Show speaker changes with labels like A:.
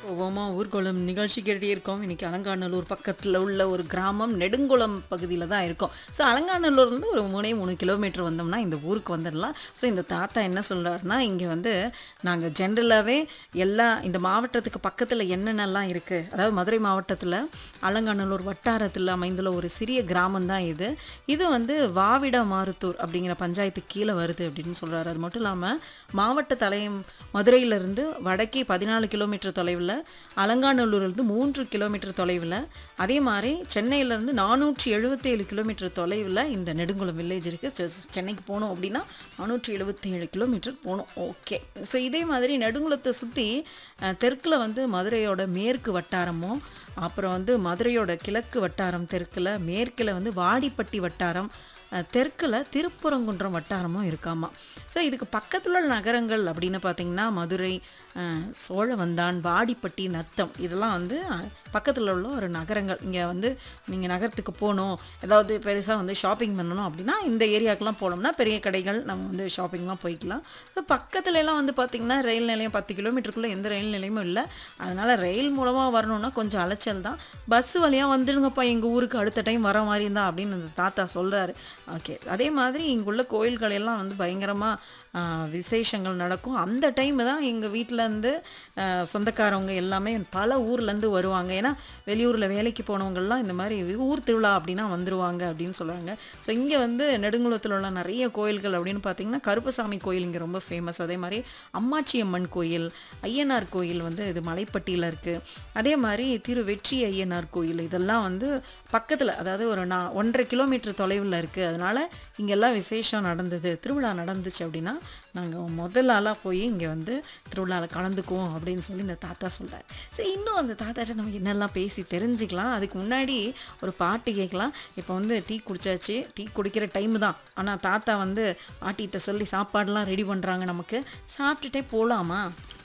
A: ஓமா ஊர்கோளம் நிகழ்ச்சி கேட்டே இருக்கோம் இன்னைக்கு அலங்காநல்லூர் பக்கத்தில் உள்ள ஒரு கிராமம் நெடுங்குளம் பகுதியில் தான் இருக்கோம் ஸோ அலங்காநல்லூர்லேருந்து ஒரு மூணே மூணு கிலோமீட்டர் வந்தோம்னா இந்த ஊருக்கு வந்துடலாம் ஸோ இந்த தாத்தா என்ன சொல்கிறாருன்னா இங்கே வந்து நாங்கள் ஜென்ரலாகவே எல்லா இந்த மாவட்டத்துக்கு பக்கத்தில் என்னென்னலாம் இருக்குது அதாவது மதுரை மாவட்டத்தில் அலங்காநல்லூர் வட்டாரத்தில் அமைந்துள்ள ஒரு சிறிய கிராமம் தான் இது இது வந்து வாவிட மாருத்தூர் அப்படிங்கிற பஞ்சாயத்துக்கு கீழே வருது அப்படின்னு சொல்கிறாரு அது மட்டும் இல்லாமல் மாவட்ட தலையம் மதுரையிலிருந்து வடக்கே பதினாலு கிலோமீட்டர் தொலைவில் அலங்காநல்லூர்லேருந்து மூன்று கிலோமீட்டர் தொலைவில் அதே மாதிரி சென்னையிலேருந்து நானூற்றி எழுபத்தேழு கிலோமீட்டர் தொலைவில் இந்த நெடுங்குளம் வில்லேஜ் இருக்குது சென்னைக்கு போகணும் அப்படின்னா நானூற்றி எழுபத்தேழு கிலோமீட்டர் போகணும் ஓகே ஸோ இதே மாதிரி நெடுங்குளத்தை சுற்றி தெற்கில் வந்து மதுரையோட மேற்கு வட்டாரமும் அப்புறம் வந்து மதுரையோட கிழக்கு வட்டாரம் தெற்கில் மேற்கில் வந்து வாடிப்பட்டி வட்டாரம் அஹ், தெற்குல திருப்புறங்குன்றம் வட்டாரமும் இருக்காமா ஸோ இதுக்கு பக்கத்தில் உள்ள நகரங்கள் அப்படின்னு பார்த்தீங்கன்னா மதுரை அஹ், சோழவந்தான் வாடிப்பட்டி நத்தம் இதெல்லாம் வந்து பக்கத்தில் உள்ள ஒரு நகரங்கள் இங்கே வந்து நீங்கள் நகரத்துக்கு போகணும் ஏதாவது பெருசாக வந்து ஷாப்பிங் பண்ணணும் அப்படின்னா இந்த ஏரியாக்கெலாம் போனோம்னா பெரிய கடைகள் நம்ம வந்து ஷாப்பிங்லாம் போய்க்கலாம் ஸோ பக்கத்துல எல்லாம் வந்து பார்த்திங்கன்னா ரயில் நிலையம் பத்து கிலோமீட்டருக்குள்ளே எந்த ரயில் நிலையமும் இல்லை அதனால் ரயில் மூலமாக வரணும்னா கொஞ்சம் அலைச்சல் தான் பஸ் வழியாக வந்துடுங்கப்பா எங்கள் ஊருக்கு அடுத்த டைம் வர மாதிரி இருந்தா அப்படின்னு அந்த தாத்தா சொல்கிறாரு ஓகே அதே மாதிரி இங்குள்ள கோயில்கள் எல்லாம் வந்து பயங்கரமாக விசேஷங்கள் நடக்கும் அந்த டைம் தான் எங்கள் வீட்டிலேருந்து சொந்தக்காரவங்க எல்லாமே பல ஊர்லேருந்து வருவாங்க ஏன்னா வெளியூரில் வேலைக்கு போனவங்கெல்லாம் இந்த மாதிரி ஊர் திருவிழா அப்படின்னா வந்துருவாங்க அப்படின்னு சொல்லுவாங்க ஸோ இங்கே வந்து நெடுங்குளத்தில் உள்ள நிறைய கோயில்கள் அப்படின்னு பார்த்தீங்கன்னா கருப்பசாமி கோயில் இங்கே ரொம்ப ஃபேமஸ் அதே மாதிரி அம்மாச்சி அம்மன் கோயில் ஐயனார் கோயில் வந்து இது மலைப்பட்டியில் இருக்குது அதே மாதிரி திரு வெற்றி ஐயனார் கோயில் இதெல்லாம் வந்து பக்கத்தில் அதாவது ஒரு நான் ஒன்றரை கிலோமீட்டர் தொலைவில் இருக்குது அதனால் இங்கெல்லாம் விசேஷம் நடந்தது திருவிழா நடந்துச்சு அப்படின்னா நாங்கள் முதல் ஆளாக போய் இங்கே வந்து திருவிழாவில் கலந்துக்குவோம் அப்படின்னு சொல்லி இந்த தாத்தா சொல்றார் சரி இன்னும் அந்த தாத்தாட்ட நம்ம என்னெல்லாம் பேசி தெரிஞ்சுக்கலாம் அதுக்கு முன்னாடி ஒரு பாட்டு கேட்கலாம் இப்போ வந்து டீ குடிச்சாச்சு டீ குடிக்கிற டைம் தான் ஆனால் தாத்தா வந்து பாட்டிகிட்ட சொல்லி சாப்பாடெல்லாம் ரெடி பண்ணுறாங்க நமக்கு சாப்பிட்டுட்டே போகலாமா